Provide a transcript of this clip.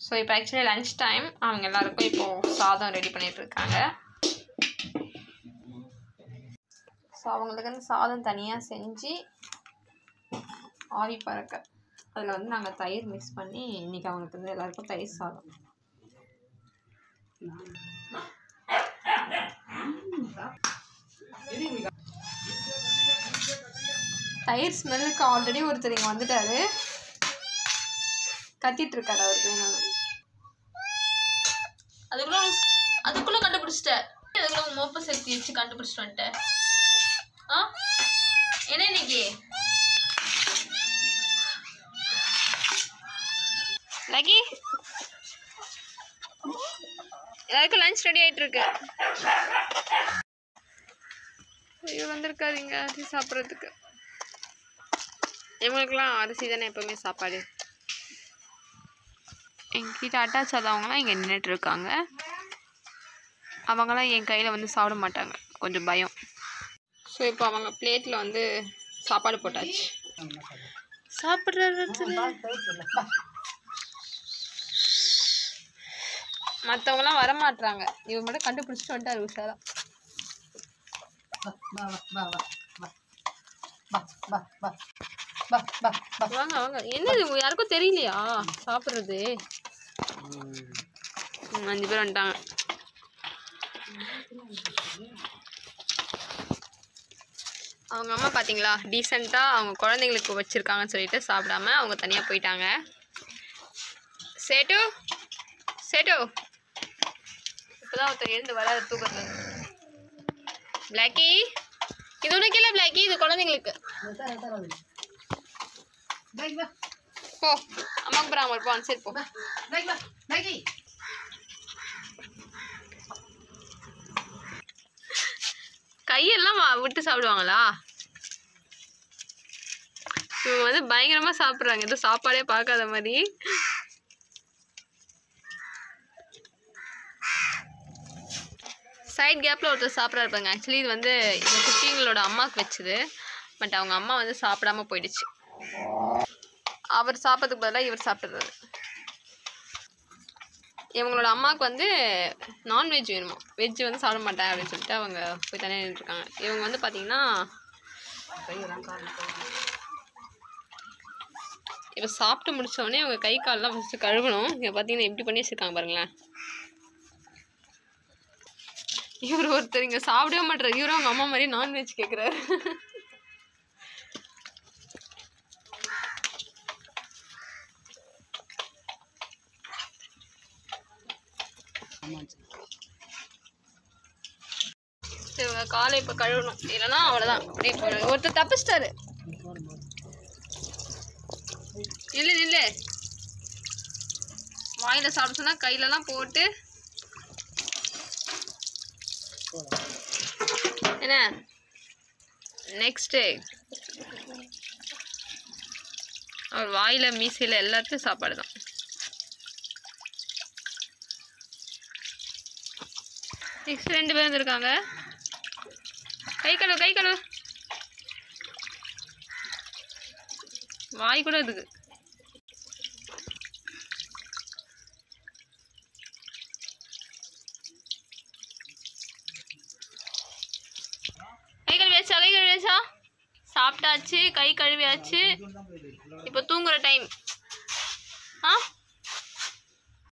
So இப்போ actually lunch time அவங்க எல்லாருக்கும் இப்போது சாதம் ரெடி பண்ணிட்டு இருக்காங்க ஸோ அவங்களுக்கு வந்து சாதம் தனியாக செஞ்சு ஆவி பறக்க அதில் வந்து நாங்கள் தயிர் மிக்ஸ் பண்ணி இன்னைக்கு அவங்களுக்கு வந்து எல்லாருக்கும் தயிர் சாதம் தயிர் ஸ்மெல்லுக்கு ஆல்ரெடி ஒருத்தர் இங்கே வந்துட்டாரு கத்திட்டு இருக்காரு அவருக்கு வேணும்னு அதுக்குள்ள உன்- அதுக்குள்ள கண்டுபிடிச்சிட்ட அதுக்குள்ள உன் மோப்ப சக்தி வச்சு கண்டுபிடிச்சிட்டு வந்துட்ட ஆ என்ன இன்னைக்கு லக்கி எல்லாருக்கும் லஞ்ச் ரெடி ஆயிட்டு இருக்கு ஐயோ வந்திருக்காதீங்க அரிசி சாப்பிட்றதுக்கு இவங்களுக்குலாம் அரிசி தானே எப்பவுமே சாப்பாடு என்கிட்ட அட்டாச் ஆதவங்களாம் இங்கே நின்றுட்டு இருக்காங்க அவங்களாம் என் கையில் வந்து சாப்பிட மாட்டாங்க கொஞ்சம் பயம் ஸோ இப்போ அவங்க பிளேட்டில் வந்து சாப்பாடு போட்டாச்சு சாப்பிட்றது மற்றவங்களாம் வரமாட்றாங்க இவங்க மட்டும் கண்டுபிடிச்சிட்டு வந்துட்டாரு உஷாரா வாங்க வாங்க என்னது உங்க யாருக்கும் தெரியலையா சாப்பிட்றது ம், அஞ்சு பேர் வந்துட்டாங்க அவங்க அம்மா பார்த்தீங்களா டீசெண்டாக அவங்க குழந்தைங்களுக்கு வச்சுருக்காங்கன்னு சொல்லிட்டு சாப்பிடாம அவங்க தனியாக போயிட்டாங்க சேட்டு சேட்டு இப்போதான் ஒருத்தர் எழுந்து வராது தூக்கத்துல பிளாக்கி இது உனக்கு இல்லை பிளாக்கி இது குழந்தைங்களுக்கு போ அம்மாக்கு பராமர் போ சரி போ கையெல்லாம் வா- விட்டு சாப்பிடுவாங்களா இவங்க வந்து பயங்கரமா சாப்பிட்றாங்க ஏதோ சாப்பாடே பார்க்காத மாதிரி சைட் கேப்பில் ஒருத்தர் சாப்பிட்றா இருப்பாங்க ஆக்சுவலி இது வந்து இந்த குட்டிங்களோட அம்மாவுக்கு வச்சது பட் அவங்க அம்மா வந்து சாப்பிடாம போயிடுச்சு அவர் சாப்பிட்றதுக்கு பதிலாக இவர் சாப்பிட்றாரு இவங்களோட அம்மாவுக்கு வந்து நான்வெஜ் வேணுமா வெஜ் வந்து சாப்பிட மாட்டேன் அப்படின்னு சொல்லிட்டு அவங்க போய் தனியாக நின்றுருக்காங்க இவங்க வந்து பார்த்தீங்கன்னா இப்போ சாப்பிட்டு முடிச்ச உடனே இவங்க கை கால்லாம் ஃபஸ்ட்டு கழுவணும் இங்கே பார்த்தீங்கன்னா எப்படி பண்ணி வச்சிருக்காங்க பாருங்களேன் இவர் ஒருத்தர் இங்கே சாப்பிடவே மாட்டார் இவரும் அவங்க அம்மா மாதிரி நான்வெஜ் கேட்குறாரு இவங்க காலை இப்போ கழுவணும் இல்லைன்னா அவ்வளோதான் அப்படியே போயிடும். ஒருத்தர் தப்பிச்சிட்டாரு நில்லு நில்லு வாயில் சாப்பிட சொன்னால் கையிலலாம் போட்டு என்ன நெக்ஸ்ட்டு அவர் வாயில் மீசையில் எல்லாத்தையும் சாப்பாடு தான் நெக்ஸ்ட் ரெண்டு பேர் வந்திருக்காங்க கை கழுவு கை கழுவு வாய் கூட இதுக்கு கை கழுவியாச்சா கை கழுவியாச்சா சாப்பிட்டாச்சு கை கழுவியாச்சு இப்போ தூங்குற டைம்